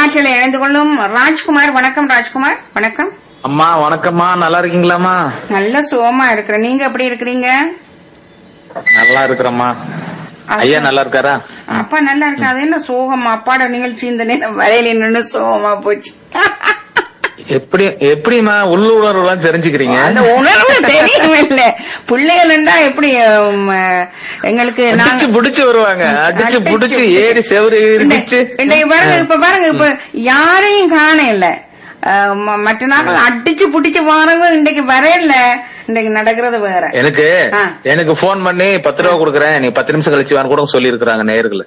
காற்றலை இணைந்து கொள்ளும் ராஜ்குமார் வணக்கம் ராஜ்குமார் வணக்கம் அம்மா வணக்கம்மா நல்லா இருக்கீங்களாம்மா நல்ல சுகமா இருக்கிறேன் நீங்க எப்படி இருக்கிறீங்க நல்லா இருக்கிறம்மா ஐயா நல்லா இருக்காரா அப்பா நல்லா இருக்கு அது என்ன சோகம் அப்பாட நிகழ்ச்சி இந்த நேரம் வரையில நின்று சோகமா போச்சு எப்படி எப்படிம்மா உள்ளுணர்வு எல்லாம் தெரிஞ்சுக்கிறீங்க அந்த உணர்வு தெரியும் இல்ல பிள்ளைகள்ண்டா எப்படி உம், எங்களுக்கு அடிச்சு நாங்க புடிச்சு வருவாங்க அடிச்சு புடிச்சு ஏறி செவரு இடிச்சு இன்றைக்கு பாருங்க இப்ப பாருங்க இப்ப யாரையும் காண இல்ல அஹ், ம- மற்ற நாட்கள் அடிச்சு புடிச்சு வாரவங்க இன்றைக்கு வரையில இன்றைக்கு நடக்கிறது வேற எனக்கு ஆ. எனக்கு போன் பண்ணி பத்து ரூபா கொடுக்குறேன் நீ பத்து நிமிஷம் கழிச்சு வான்னு கூட சொல்லி இருக்கிறாங்க நேயர்கள்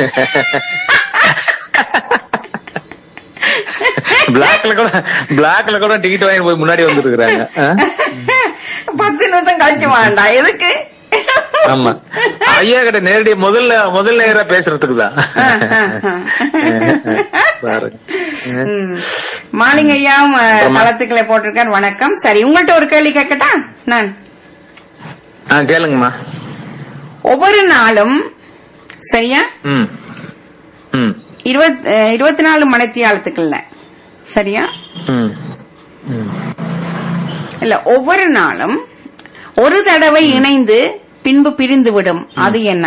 பிளாக்ல கூட பிளாக்ல கூட டிக்கெட் வாங்கி போய் முன்னாடி வந்துருக்காங்க பத்து நிமிஷம் கழிச்சு வேண்டாம் எதுக்கு ஆமா ஐயா கிட்ட நேரடி முதல்ல முதல் நேரா பேசுறதுக்கு தான் பாருங்க ம். மாலிங்க ஐயாவும் அஹ், களத்துக்களை போட்டிருக்கார் வணக்கம் சரி உங்கள்ட்ட ஒரு கேள்வி கேட்கட்டா நான் ஆ கேளுங்கம்மா ஒவ்வொரு நாளும் சரியா ம் ம் இருபத் அஹ், இருபத்தி நாலு மணித்தியாலத்துக்குள்ள சரியா ம் இல்ல ஒவ்வொரு நாளும் ஒரு தடவை இணைந்து பின்பு பிரிந்து விடும் அது என்ன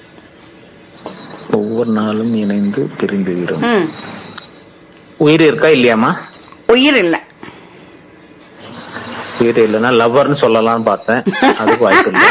ஒவ்வொரு நாளும் இணைந்து பிரிந்து விடும் ம். உயிர் இருக்கா இல்லையாம்மா உயிர் இல்ல உயிர் இல்லைன்னா லவ்வர்னு சொல்லலாம்னு பார்த்தேன் அதுக்கு வாய்ப்பு இல்லை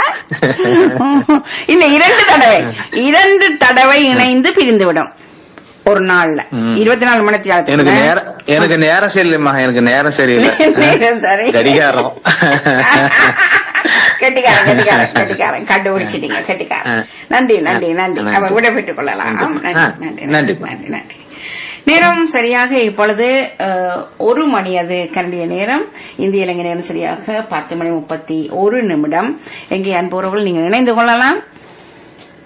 இல்ல இரண்டு தடவை இரண்டு தடவை இணைந்து பிரிந்து விடும் ஒரு நாள்ல ம். இருபத்தி நாலு மணி எனக்கு நேரம் எனக்கு நேரம் சரியில்லைம்மா எனக்கு நேரம் சரியில்லை சரி கடிகாரம் கெட்டிக்காரன் கெட்டிக்காரன் கெட்டிக்காரன் கண்டுபிடிச்சிட்டீங்க கெட்டிக்காரன் ஆ. நன்றி நன்றி நன்றி நன்றி. அவ விட பெற்றுக் கொள்ளலாம் நன்றி. நன்றி ஆ, நன்றி நன்றி. நன்றி நன்றி நேரம் சரியாக இப்பொழுது அஹ், ஒரு மணி அது கனடிய நேரம் இந்திய இலங்கை நேரம் சரியாக பத்து மணி முப்பத்தி ஒரு நிமிடம் எங்கே அன்புறவுகள் நீங்கள் இணைந்து கொள்ளலாம்